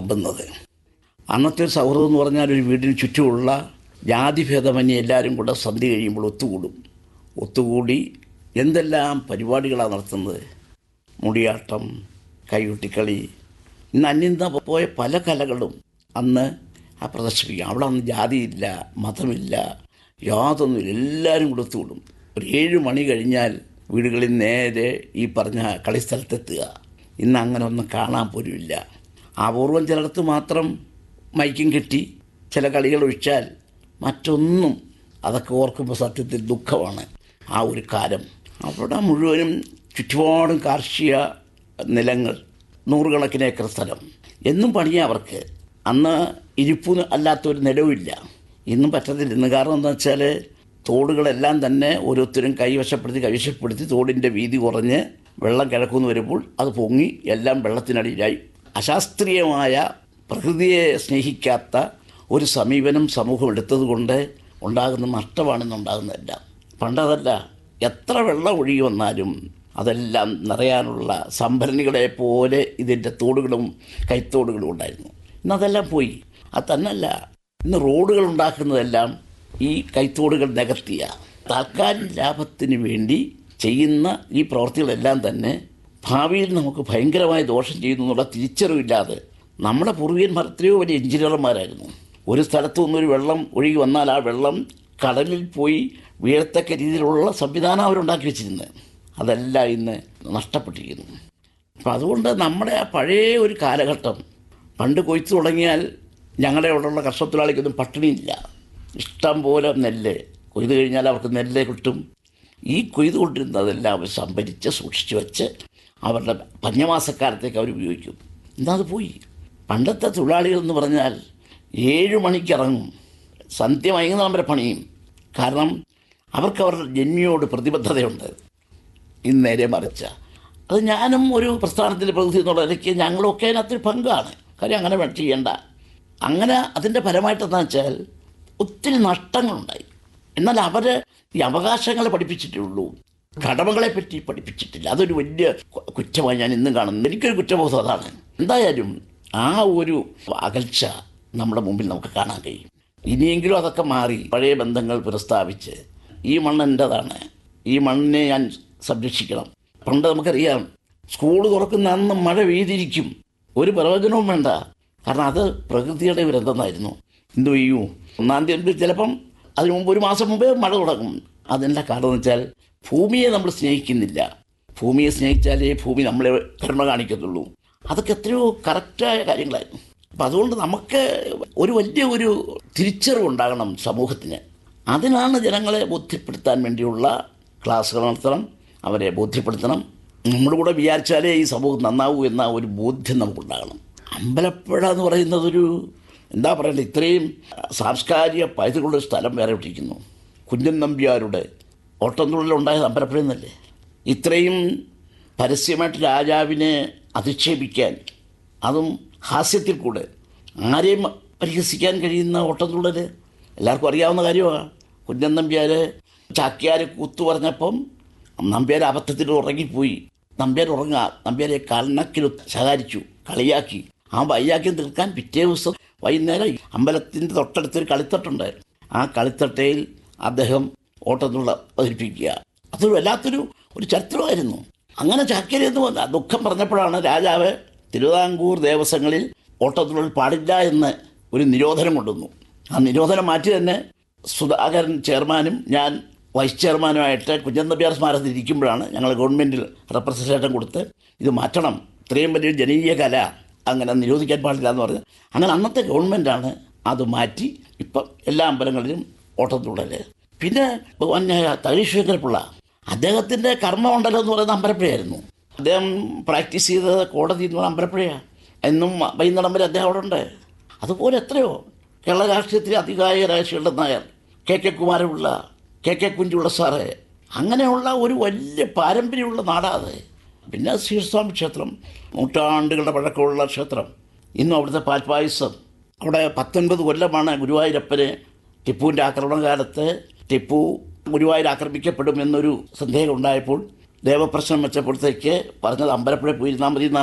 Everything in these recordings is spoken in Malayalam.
വിളമ്പുന്നത് അന്നത്തെ ഒരു സൗഹൃദം എന്ന് പറഞ്ഞാൽ ഒരു വീടിന് ചുറ്റുമുള്ള ജാതിഭേദമന്യേ എല്ലാവരും കൂടെ സന്ധ്യ കഴിയുമ്പോൾ ഒത്തുകൂടും ഒത്തുകൂടി എന്തെല്ലാം പരിപാടികളാണ് നടത്തുന്നത് മുടിയാട്ടം കൈകൊട്ടിക്കളി ഇന്ന് അന്യം പോയ പല കലകളും അന്ന് ആ പ്രദർശിപ്പിക്കും അവിടെ അന്ന് ജാതിയില്ല മതമില്ല യാതൊന്നുമില്ല എല്ലാവരും കൂടെ ഒത്തുകൂടും ഒരു ഏഴ് മണി കഴിഞ്ഞാൽ വീടുകളിൽ നേരെ ഈ പറഞ്ഞ കളിസ്ഥലത്തെത്തുക ഇന്ന് അങ്ങനെ ഒന്നും കാണാൻ പോലുമില്ല അപൂർവം ചിലയിടത്ത് മാത്രം മൈക്കും കെട്ടി ചില കളികൾ ഒഴിച്ചാൽ മറ്റൊന്നും അതൊക്കെ ഓർക്കുമ്പോൾ സത്യത്തിൽ ദുഃഖമാണ് ആ ഒരു കാലം അവിടെ മുഴുവനും ചുറ്റുപാടും കാർഷിക നിലങ്ങൾ നൂറുകണക്കിന് ഏക്കർ സ്ഥലം എന്നും പണിയാ അവർക്ക് അന്ന് ഇരിപ്പു അല്ലാത്തൊരു നിലവുമില്ല ഇന്നും പറ്റത്തില്ല ഇന്ന് കാരണം എന്താ വെച്ചാൽ തോടുകളെല്ലാം തന്നെ ഓരോരുത്തരും കൈവശപ്പെടുത്തി കൈവശപ്പെടുത്തി തോടിൻ്റെ വീതി കുറഞ്ഞ് വെള്ളം കിഴക്കുന്ന് വരുമ്പോൾ അത് പൊങ്ങി എല്ലാം വെള്ളത്തിനടിയിലായി അശാസ്ത്രീയമായ പ്രകൃതിയെ സ്നേഹിക്കാത്ത ഒരു സമീപനം സമൂഹം എടുത്തതുകൊണ്ട് ഉണ്ടാകുന്ന നഷ്ടമാണെന്നുണ്ടാകുന്നതെല്ലാം പണ്ടതല്ല എത്ര വെള്ളം ഒഴുകി വന്നാലും അതെല്ലാം നിറയാനുള്ള സംഭരണികളെ പോലെ ഇതിൻ്റെ തോടുകളും കൈത്തോടുകളും ഉണ്ടായിരുന്നു ഇന്നതെല്ലാം പോയി അത് തന്നല്ല ഇന്ന് റോഡുകൾ ഉണ്ടാക്കുന്നതെല്ലാം ഈ കൈത്തോടുകൾ നികത്തിയ താൽക്കാലിക ലാഭത്തിന് വേണ്ടി ചെയ്യുന്ന ഈ പ്രവൃത്തികളെല്ലാം തന്നെ ഭാവിയിൽ നമുക്ക് ഭയങ്കരമായ ദോഷം ചെയ്യുന്നു എന്നുള്ള തിരിച്ചറിവില്ലാതെ നമ്മുടെ പൂർവികന്മാർ എത്രയോ വലിയ എഞ്ചിനീയർമാരായിരുന്നു ഒരു സ്ഥലത്തു നിന്നൊരു വെള്ളം ഒഴുകി വന്നാൽ ആ വെള്ളം കടലിൽ പോയി വീഴത്തക്ക രീതിയിലുള്ള സംവിധാനം അവരുണ്ടാക്കി വെച്ചിരുന്നത് അതെല്ലാം ഇന്ന് നഷ്ടപ്പെട്ടിരിക്കുന്നു അപ്പം അതുകൊണ്ട് നമ്മുടെ ആ പഴയ ഒരു കാലഘട്ടം പണ്ട് കൊയ്ത്ത് തുടങ്ങിയാൽ ഞങ്ങളുടെ അവിടെയുള്ള കർഷകത്തൊഴിലാളിക്കൊന്നും പട്ടിണിയില്ല ഇഷ്ടം പോലെ നെല്ല് കൊയ്ത് കഴിഞ്ഞാൽ അവർക്ക് നെല്ല് കിട്ടും ഈ കൊയ്ത് കൊണ്ടിരുന്നതെല്ലാം അവർ സംഭരിച്ച് സൂക്ഷിച്ച് വെച്ച് അവരുടെ പഞ്ഞമാസക്കാലത്തേക്ക് അവർ ഉപയോഗിക്കും ഇന്നത് പോയി പണ്ടത്തെ തൊഴിലാളികൾ എന്ന് പറഞ്ഞാൽ ഏഴ് മണിക്ക് ഇറങ്ങും സന്ധ്യ വൈകുന്നേരം വരെ പണിയും കാരണം അവർക്ക് അവരുടെ ജന്മിയോട് പ്രതിബദ്ധതയുണ്ട് ഇന്ന് നേരെ മറിച്ച അത് ഞാനും ഒരു പ്രസ്ഥാനത്തിൽ പ്രതിനിധി എന്നുള്ള നിലയ്ക്ക് ഞങ്ങളൊക്കെ അതിനകത്തൊരു പങ്കാണ് കാര്യം അങ്ങനെ വേണം ചെയ്യേണ്ട അങ്ങനെ അതിൻ്റെ ഫലമായിട്ട് എന്താ വെച്ചാൽ ഒത്തിരി നഷ്ടങ്ങളുണ്ടായി എന്നാൽ അവർ ഈ അവകാശങ്ങളെ പഠിപ്പിച്ചിട്ടേ ഉള്ളൂ കടമകളെ പറ്റി പഠിപ്പിച്ചിട്ടില്ല അതൊരു വലിയ കു- കുറ്റമായി ഞാൻ ഇന്നും കാണുന്നു എനിക്കൊരു കുറ്റബോധം അതാണ് എന്തായാലും ആ ഒരു അകൽച്ച നമ്മുടെ മുമ്പിൽ നമുക്ക് കാണാൻ കഴിയും ഇനിയെങ്കിലും അതൊക്കെ മാറി പഴയ ബന്ധങ്ങൾ പുനഃസ്ഥാപിച്ച് ഈ മണ്ണ് എൻ്റെതാണ് ഈ മണ്ണിനെ ഞാൻ സംരക്ഷിക്കണം പണ്ട് നമുക്കറിയാം സ്കൂൾ തുറക്കുന്ന അന്ന് മഴ പെയ്തിരിക്കും ഒരു പ്രയോജനവും വേണ്ട കാരണം അത് പ്രകൃതിയുടെ ഒരു എന്തെന്നായിരുന്നു എന്തു ചെയ്യൂ ഒന്നാം തീയതി ചിലപ്പം അതിന് മുമ്പ് ഒരു മാസം മുമ്പേ മഴ തുടങ്ങും അതിൻ്റെ കാരണം എന്ന് വെച്ചാൽ ഭൂമിയെ നമ്മൾ സ്നേഹിക്കുന്നില്ല ഭൂമിയെ സ്നേഹിച്ചാലേ ഭൂമി നമ്മളെ കരുണ കാണിക്കത്തുള്ളൂ അതൊക്കെ എത്രയോ കറക്റ്റായ കാര്യങ്ങളായിരുന്നു അപ്പം അതുകൊണ്ട് നമുക്ക് ഒരു വലിയ ഒരു തിരിച്ചറിവുണ്ടാകണം സമൂഹത്തിന് അതിനാണ് ജനങ്ങളെ ബോധ്യപ്പെടുത്താൻ വേണ്ടിയുള്ള ക്ലാസ്സുകൾ നടത്തണം അവരെ ബോധ്യപ്പെടുത്തണം നമ്മുടെ കൂടെ വിചാരിച്ചാലേ ഈ സമൂഹം നന്നാവൂ എന്ന ഒരു ബോധ്യം നമുക്കുണ്ടാകണം അമ്പലപ്പുഴ എന്ന് പറയുന്നതൊരു എന്താ പറയണ്ടത് ഇത്രയും സാംസ്കാരിക പൈതൃകമുള്ള ഒരു സ്ഥലം വേറെ ഇട്ടിരിക്കുന്നു കുഞ്ഞൻ നമ്പ്യാരുടെ ഓട്ടംതുള്ളിലുണ്ടായത് അമ്പലപ്പുഴ എന്നല്ലേ ഇത്രയും പരസ്യമായിട്ട് രാജാവിനെ അധിക്ഷേപിക്കാൻ അതും ഹാസ്യത്തിൽ കൂടെ ആരെയും പരിഹസിക്കാൻ കഴിയുന്ന ഓട്ടംതുള്ളൽ എല്ലാവർക്കും അറിയാവുന്ന കാര്യമാണ് കുഞ്ഞൻ നമ്പ്യാർ ചാക്യാരെ കൂത്തു പറഞ്ഞപ്പം നമ്പ്യാർ അബദ്ധത്തിൽ ഉറങ്ങിപ്പോയി നമ്പ്യാർ ഉറങ്ങുക നമ്പ്യാരെ കണ്ണക്കിൽ ശകാരിച്ചു കളിയാക്കി ആ വയ്യാക്കി തീർക്കാൻ പിറ്റേ ദിവസം വൈകുന്നേരം അമ്പലത്തിൻ്റെ തൊട്ടടുത്തൊരു കളിത്തട്ടുണ്ടായിരുന്നു ആ കളിത്തട്ടയിൽ അദ്ദേഹം ഓട്ടത്തുള്ള അവതരിപ്പിക്കുക അതൊരു വല്ലാത്തൊരു ഒരു ചരിത്രമായിരുന്നു അങ്ങനെ ചാക്യാരി എന്ന് പറഞ്ഞ ദുഃഖം പറഞ്ഞപ്പോഴാണ് രാജാവ് തിരുവിതാംകൂർ ദേവസ്വങ്ങളിൽ ഓട്ടത്തുള്ളൽ പാടില്ല എന്ന് ഒരു നിരോധനം കൊണ്ടുവന്നു ആ നിരോധനം മാറ്റി തന്നെ സുധാകരൻ ചെയർമാനും ഞാൻ വൈസ് ചെയർമാനുമായിട്ട് കുഞ്ഞൻ നമ്പ്യാർ സ്മാരകത്തിൽ ഇരിക്കുമ്പോഴാണ് ഞങ്ങൾ ഗവൺമെൻറ്റിൽ റെപ്രസെൻറ്റേഷൻ കൊടുത്ത് ഇത് മാറ്റണം ഇത്രയും വലിയൊരു ജനകീയ കല അങ്ങനെ നിരോധിക്കാൻ പാടില്ല എന്ന് പറഞ്ഞ് അങ്ങനെ അന്നത്തെ ഗവൺമെൻറ്റാണ് അത് മാറ്റി ഇപ്പം എല്ലാ അമ്പലങ്ങളിലും ഓട്ടത്തുള്ളൽ പിന്നെ ബഹുമാന്യായ തകഴീശ്വര പിള്ള അദ്ദേഹത്തിൻ്റെ കർമ്മമണ്ഡലം എന്ന് പറയുന്ന അമ്പലപ്പുഴയായിരുന്നു അദ്ദേഹം പ്രാക്ടീസ് ചെയ്തത് കോടതി എന്ന് പറയുന്ന അമ്പലപ്പുഴയാണ് എന്നും വൈകുന്നേരം വരെ അദ്ദേഹം അവിടെ ഉണ്ട് അതുപോലെ എത്രയോ കേരള രാഷ്ട്രീയത്തിലെ അതികായരായ ശ്രീലൻ Nair K K Kumarapilla K K കുഞ്ചുള്ള സാറ് അങ്ങനെയുള്ള ഒരു വലിയ പാരമ്പര്യമുള്ള നാടാത് പിന്നെ ശ്രീസ്വാമി ക്ഷേത്രം നൂറ്റാണ്ടുകളുടെ പഴക്കമുള്ള ക്ഷേത്രം ഇന്നും അവിടുത്തെ പാൽപ്പായസം അവിടെ പത്തൊൻപത് കൊല്ലമാണ് ഗുരുവായൂരപ്പന് ടിപ്പുവിൻ്റെ ആക്രമണകാലത്ത് ടിപ്പു ഗുരുവായൂർ ആക്രമിക്കപ്പെടും എന്നൊരു സന്ദേഹം ഉണ്ടായപ്പോൾ ദേവപ്രശ്നം വെച്ചപ്പോഴത്തേക്ക് പറഞ്ഞത് അമ്പലപ്പുഴ പോയിരുന്നാൽ മതി എന്നാ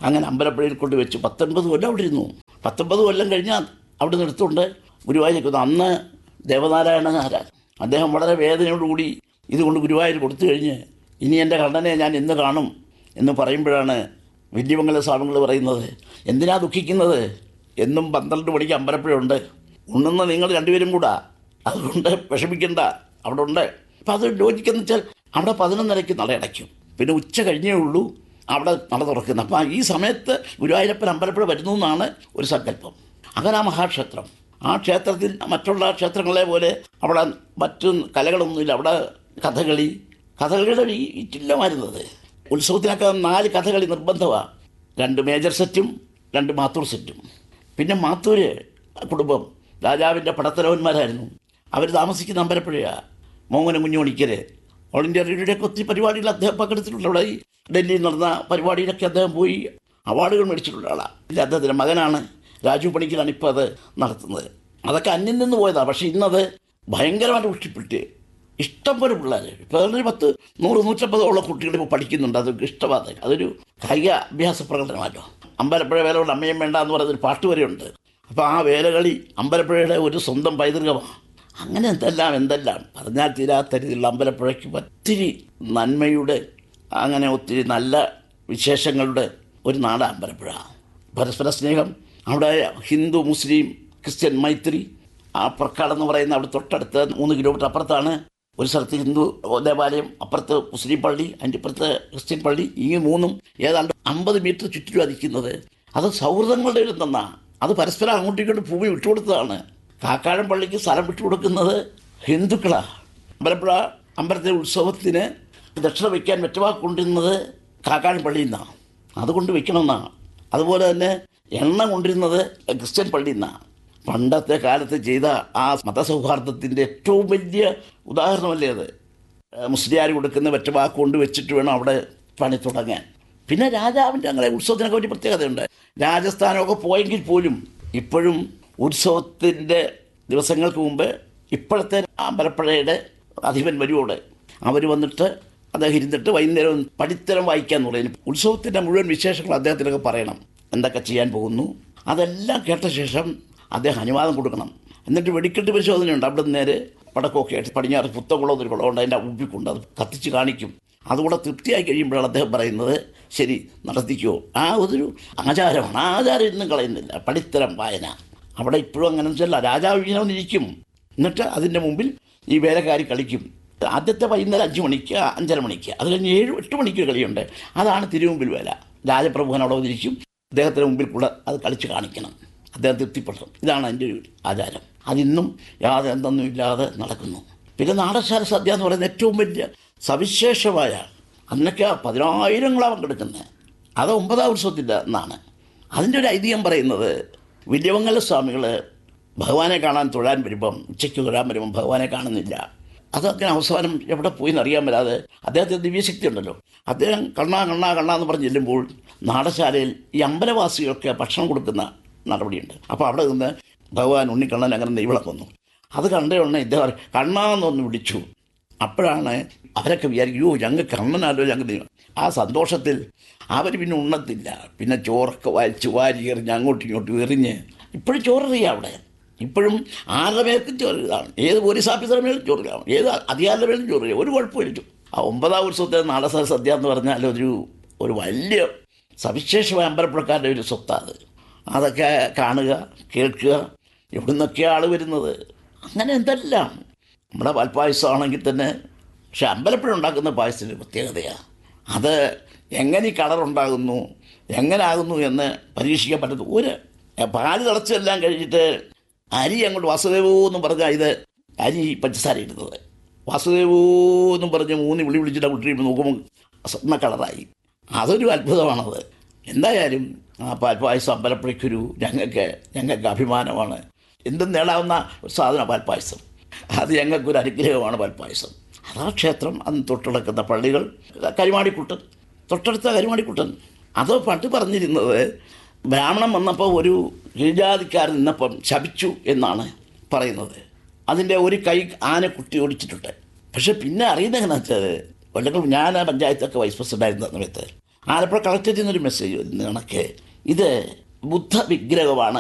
അങ്ങനെ അമ്പലപ്പുഴയിൽ കൊണ്ട് വെച്ച് പത്തൊൻപത് കൊല്ലം അവിടെ ഇരുന്നു പത്തൊമ്പത് കൊല്ലം കഴിഞ്ഞാൽ അവിടെ നിന്ന് എടുത്തുകൊണ്ട് ഗുരുവായൂരേക്ക് വന്നു അന്ന് ദേവനാരായണ നാരായൺ അദ്ദേഹം വളരെ വേദനയോടുകൂടി ഇതുകൊണ്ട് ഗുരുവായൂർ കൊടുത്തു കഴിഞ്ഞ് ഇനി എൻ്റെ കണ്ണനെ ഞാൻ എന്ന് കാണും എന്ന് പറയുമ്പോഴാണ് വല്യമംഗല സ്വാമികൾ പറയുന്നത് എന്തിനാ ദുഃഖിക്കുന്നത് എന്നും പന്ത്രണ്ട് മണിക്ക് അമ്പലപ്പുഴയുണ്ട് ഉണ്ണുന്ന നിങ്ങൾ രണ്ടുപേരും കൂടാ അതുകൊണ്ട് വിഷമിക്കണ്ട അവിടെ ഉണ്ട് അപ്പം അത് ലോജിക്കെന്ന് വെച്ചാൽ അവിടെ പതിനൊന്നരയ്ക്ക് നട അടയ്ക്കും പിന്നെ ഉച്ച കഴിഞ്ഞേ ഉള്ളൂ അവിടെ നട തുറക്കുന്നത് അപ്പം ഈ സമയത്ത് ഗുരുവായൂരപ്പൻ അമ്പലപ്പുഴ വരുന്നു എന്നാണ് ഒരു സങ്കല്പം അങ്ങനെ ആ മഹാക്ഷേത്രം ആ ക്ഷേത്രത്തിൽ മറ്റുള്ള ക്ഷേത്രങ്ങളെ പോലെ അവിടെ മറ്റു കലകളൊന്നുമില്ല അവിടെ കഥകളി കഥകളിയുടെ ഈ ഇറ്റില്ലമായിരുന്നത് ഉത്സവത്തിനൊക്കെ നാല് കഥകളി നിർബന്ധമാണ് രണ്ട് മേജർ സെറ്റും രണ്ട് മാത്തൂർ സെറ്റും പിന്നെ മാത്തൂര് കുടുംബം രാജാവിൻ്റെ പടത്തലവന്മാരായിരുന്നു അവർ താമസിക്കുന്ന അമ്പലപ്പുഴയാണ് മോങ്ങന കുഞ്ഞുമണിക്കര് ഓൾ ഇന്ത്യ റേഡിയോയുടെയൊക്കെ ഒത്തിരി പരിപാടികൾ അദ്ദേഹം പങ്കെടുത്തിട്ടുണ്ട് അവിടെ ഈ ഡൽഹിയിൽ നടന്ന പരിപാടിയിലൊക്കെ അദ്ദേഹം പോയി അവാർഡുകൾ മേടിച്ചിട്ടുള്ള ആളാണ് ഇല്ല അദ്ദേഹത്തിൻ്റെ മകനാണ് രാജു പണിക്കലാണ് ഇപ്പോൾ അത് നടത്തുന്നത് അതൊക്കെ അന്യം നിന്ന് പോയതാണ് പക്ഷേ ഇന്നത് ഭയങ്കരമായിട്ട് പുഷ്ടിപ്പെട്ട് ഇഷ്ടം പോലെ പിള്ളേർ ഇപ്പോൾ ഒരു പത്ത് നൂറ് നൂറ്റമ്പതോളം കുട്ടികൾ ഇപ്പോൾ പഠിക്കുന്നുണ്ട് അത് ഇഷ്ടമാണ് അതൊരു കായിക അഭ്യാസ പ്രകടനമല്ലോ അമ്പലപ്പുഴ വേല കൊണ്ട് അമ്മയും വേണ്ട എന്ന് പറയുന്നൊരു പാട്ട് വരെയുണ്ട് അപ്പോൾ ആ വേലകളി അമ്പലപ്പുഴയുടെ ഒരു സ്വന്തം പൈതൃകമാണ് അങ്ങനെ എന്തെല്ലാം എന്തെല്ലാം പറഞ്ഞാൽ തീരാത്ത രീതിയിലുള്ള അമ്പലപ്പുഴയ്ക്ക് ഒത്തിരി നന്മയുടെ അങ്ങനെ ഒത്തിരി നല്ല വിശേഷങ്ങളുടെ ഒരു നാട് അമ്പലപ്പുഴ പരസ്പര സ്നേഹം അവിടെ ഹിന്ദു മുസ്ലിം ക്രിസ്ത്യൻ മൈത്രി ആ പ്രക്കാടെന്ന് പറയുന്ന അവിടെ തൊട്ടടുത്ത് മൂന്ന് കിലോമീറ്റർ അപ്പുറത്താണ് ഒരു സ്ഥലത്ത് ഹിന്ദു ദേവാലയം അപ്പുറത്ത് മുസ്ലിം പള്ളി അതിൻ്റെ ഇപ്പുറത്ത് ക്രിസ്ത്യൻ പള്ളി ഈ മൂന്നും ഏതാണ്ട് അമ്പത് മീറ്റർ ചുറ്റിലും അതിക്കുന്നത് അത് സൗഹൃദങ്ങളുടെ ഒരു തന്നാ അത് പരസ്പരം അങ്ങോട്ടും ഇങ്ങോട്ടും ഭൂമി വിട്ടുകൊടുത്തതാണ് കാക്കാഴം പള്ളിക്ക് സ്ഥലം വിട്ടുകൊടുക്കുന്നത് ഹിന്ദുക്കളാണ് അമ്പലപ്പുഴ അമ്പലത്തിലെ ഉത്സവത്തിന് ദക്ഷിണ വയ്ക്കാൻ വെറ്റവാക്കൊണ്ടിരുന്നത് കാക്കാഴം പള്ളിയിൽ നിന്നാണ് അതുകൊണ്ട് വെക്കണമെന്നാണ് അതുപോലെ തന്നെ എണ്ണ കൊണ്ടിരുന്നത് ക്രിസ്ത്യൻ പള്ളിയിൽ നിന്നാണ് പണ്ടത്തെ കാലത്ത് ചെയ്ത ആ മതസൗഹാർദ്ദത്തിൻ്റെ ഏറ്റവും വലിയ ഉദാഹരണമല്ലേ അത് മുസ്ലിയാർ കൊടുക്കുന്ന വെറ്റവാക്ക് കൊണ്ട് വെച്ചിട്ട് വേണം അവിടെ പണി തുടങ്ങാൻ പിന്നെ രാജാവിൻ്റെ അങ്ങനെ ഉത്സവത്തിനൊക്കെ ഒരു പ്രത്യേകതയുണ്ട് രാജസ്ഥാനമൊക്കെ പോയെങ്കിൽ പോലും ഇപ്പോഴും ഉത്സവത്തിൻ്റെ ദിവസങ്ങൾക്ക് മുമ്പ് ഇപ്പോഴത്തെ അമ്പലപ്പുഴയുടെ അധിപൻ വരുവോടെ അവർ വന്നിട്ട് അദ്ദേഹം ഇരുന്നിട്ട് വൈകുന്നേരം പടിത്തരം വായിക്കാന്ന് പറയുന്നു ഉത്സവത്തിൻ്റെ മുഴുവൻ വിശേഷങ്ങൾ അദ്ദേഹത്തിനൊക്കെ പറയണം എന്തൊക്കെ ചെയ്യാൻ പോകുന്നു അതെല്ലാം കേട്ട ശേഷം അദ്ദേഹം അനുവാദം കൊടുക്കണം എന്നിട്ട് വെടിക്കെട്ട് പരിശോധനയുണ്ട് അവിടെ നിന്ന് നേരെ പടക്കമൊക്കെ ആയിട്ട് പടിഞ്ഞാറ് പുത്തകുളം എന്നൊരു കുളമുണ്ട് അതിൻ്റെ ഉപ്പിക്കൊണ്ട് അത് കത്തിച്ച് കാണിക്കും അതുകൂടെ തൃപ്തിയായി കഴിയുമ്പോഴാണ് അദ്ദേഹം പറയുന്നത് ശരി നടത്തിക്കോ ആ ഒരു ആചാരമാണ് ആ ആചാരം ഇന്നും കളയുന്നില്ല പടിത്തരം വായന അവിടെ ഇപ്പോഴും അങ്ങനെ വെച്ചല്ല രാജാവ് ഇങ്ങനെ വന്നിരിക്കും എന്നിട്ട് അതിൻ്റെ മുമ്പിൽ ഈ വേലക്കാരി കളിക്കും ആദ്യത്തെ വൈകുന്നേരം അഞ്ച് മണിക്ക് അഞ്ചര മണിക്ക് അത് കഴിഞ്ഞ് ഏഴ് എട്ട് മണിക്ക് കളിയുണ്ട് അതാണ് തിരുമുമ്പിൽ വേല രാജപ്രഭുവൻ അവിടെ വന്നിരിക്കും അദ്ദേഹത്തിന് മുമ്പിൽ കൂടെ അത് കളിച്ച് കാണിക്കണം അദ്ദേഹം തൃപ്തിപ്പെടണം ഇതാണ് അതിൻ്റെ ഒരു ആചാരം അതിന്നും യാതൊരു എന്തൊന്നും ഇല്ലാതെ നടക്കുന്നു പിന്നെ നാടശാല സദ്യ എന്ന് പറയുന്ന ഏറ്റവും വലിയ സവിശേഷമായ അതിനൊക്കെ പതിനായിരങ്ങളാണ് പങ്കെടുക്കുന്നത് അത് ഒമ്പതാം ഉത്സവത്തിൻ്റെ എന്നാണ് അതിൻ്റെ ഒരു ഐതിഹ്യം പറയുന്നത് വില്യമംഗല സ്വാമികൾ ഭഗവാനെ കാണാൻ തൊഴാൻ വരുമ്പം ഉച്ചയ്ക്ക് തൊഴാൻ വരുമ്പം ഭഗവാനെ കാണുന്നില്ല അതൊക്കെ അവസാനം എവിടെ പോയി എന്നറിയാൻ വരാതെ അദ്ദേഹത്തിന് ദിവ്യശക്തി ഉണ്ടല്ലോ അദ്ദേഹം കണ്ണാ കണ്ണാ കണ്ണാ എന്ന് പറഞ്ഞ് ചെല്ലുമ്പോൾ നാടശാലയിൽ ഈ അമ്പലവാസികൾക്ക് ഭക്ഷണം കൊടുക്കുന്ന നടപടിയുണ്ട് അപ്പോൾ അവിടെ നിന്ന് ഭഗവാൻ ഉണ്ണിക്കണ്ണൻ അങ്ങനെ നെയ്വിളക്ക് വന്നു അത് കണ്ട ഉടനെ ഇദ്ദേഹം കണ്ണാന്നൊന്ന് വിളിച്ചു അപ്പോഴാണ് അവരൊക്കെ വിചാരിക്കും യോ ഞങ്ങൾ കണ്ണനാലോ ഞങ്ങൾ ദൈവം." ആ സന്തോഷത്തിൽ അവർ പിന്നെ ഉണ്ണത്തില്ല പിന്നെ ചോറൊക്കെ വായിച്ച് വാരി എറിഞ്ഞ് അങ്ങോട്ടും ഇങ്ങോട്ടും എറിഞ്ഞ് ഇപ്പോഴും ചോററിയാം അവിടെ ഇപ്പോഴും ആരുടെ മേൽക്കും ചോറിലാണ് ഏത് പോലീസ് ഓഫീസറുടെ മേലും ചോറിലാണ് ഏത് അധികാരിയുടെ മേലും ചോറില്ല ഒരു കുഴപ്പമില്ല ആ ഒമ്പതാം ഉത്സവത്തെ നാടക സദ്യ എന്ന് പറഞ്ഞാൽ ഒരു ഒരു വലിയ സവിശേഷമായ അമ്പലപ്പുഴക്കാരുടെ ഒരു സ്വത്താണ് അതൊക്കെ കാണുക കേൾക്കുക എവിടെ നിന്നൊക്കെ ആൾ വരുന്നത് അങ്ങനെ എന്തെല്ലാം നമ്മുടെ പാൽപ്പായസമാണെങ്കിൽ തന്നെ പക്ഷെ അമ്പലപ്പുഴ ഉണ്ടാക്കുന്ന പായസത്തിന് പ്രത്യേകതയാണ് അത് എങ്ങനെ ഈ കളർ ഉണ്ടാകുന്നു എങ്ങനെ ആകുന്നു എന്ന് പരീക്ഷിക്കാൻ പറ്റുന്നു ഒരു പാല് തിളച്ചെല്ലാം കഴിഞ്ഞിട്ട് അരി അങ്ങോട്ട് വാസുദേവോ എന്നും പറഞ്ഞാൽ ഇത് അരി പഞ്ചസാര ഇടുന്നത് വാസുദേവോ എന്നും പറഞ്ഞ് മൂന്ന് വിളി വിളിച്ചിട്ട് കുട്ടി നോക്കുമ്പോൾ സ്വർണ്ണ കളറായി അതൊരു അത്ഭുതമാണത് എന്തായാലും ആ പാൽപ്പായസം അമ്പലപ്പുഴയ്ക്കൊരു ഞങ്ങൾക്ക് ഞങ്ങൾക്ക് അഭിമാനമാണ് എന്തും നേടാവുന്ന ഒരു സാധനം പാൽപ്പായസം അത് ഞങ്ങൾക്കൊരു അനുഗ്രഹമാണ് പാൽപ്പായസം അതാ ക്ഷേത്രം അന്ന് തൊട്ടടക്കുന്ന പള്ളികൾ കരിമാടിക്കുട്ടൻ തൊട്ടടുത്ത കരിമാടിക്കുട്ടൻ അത് പണ്ട് പറഞ്ഞിരുന്നത് ബ്രാഹ്മണൻ വന്നപ്പോൾ ഒരു കീഴ്ജാതിക്കാരൻ നിന്നപ്പം ശപിച്ചു എന്നാണ് പറയുന്നത് അതിൻ്റെ ഒരു കൈ ആന കുട്ടി ഓടിച്ചിട്ടുണ്ട് പക്ഷെ പിന്നെ അറിയുന്നത് എങ്ങനെയാ വെച്ചാൽ കൊല്ലങ്ങൾ ഞാൻ ആ പഞ്ചായത്തൊക്കെ വൈസ് പ്രസിഡൻ്റായിരുന്ന സമയത്ത് ആലപ്പുഴ കളക്ടറേറ്റിൽ നിന്നൊരു മെസ്സേജ് വരുന്ന കണക്ക് ഇത് ബുദ്ധ വിഗ്രഹമാണ്